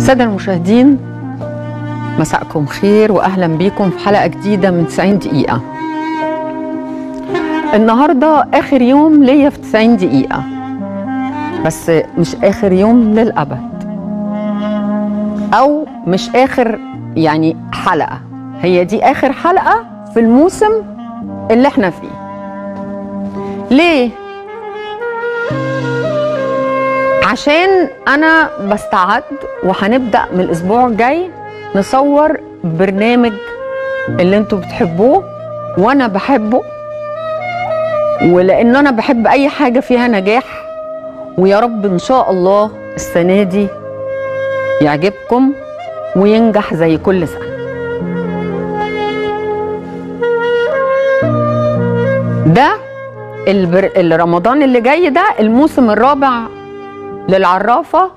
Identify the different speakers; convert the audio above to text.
Speaker 1: السادة المشاهدين مساءكم خير واهلا بيكم في حلقة جديدة من 90 دقيقة. النهاردة آخر يوم ليا في 90 دقيقة. بس مش آخر يوم للأبد. أو مش آخر يعني حلقة. هي دي آخر حلقة في الموسم اللي احنا فيه. ليه؟ عشان انا بستعد وهنبدا من الاسبوع الجاي نصور برنامج اللي انتوا بتحبوه وانا بحبه ولان انا بحب اي حاجه فيها نجاح ويا رب ان شاء الله السنه دي يعجبكم وينجح زي كل سنه ده البر... الرمضان اللي جاي ده الموسم الرابع للعرافة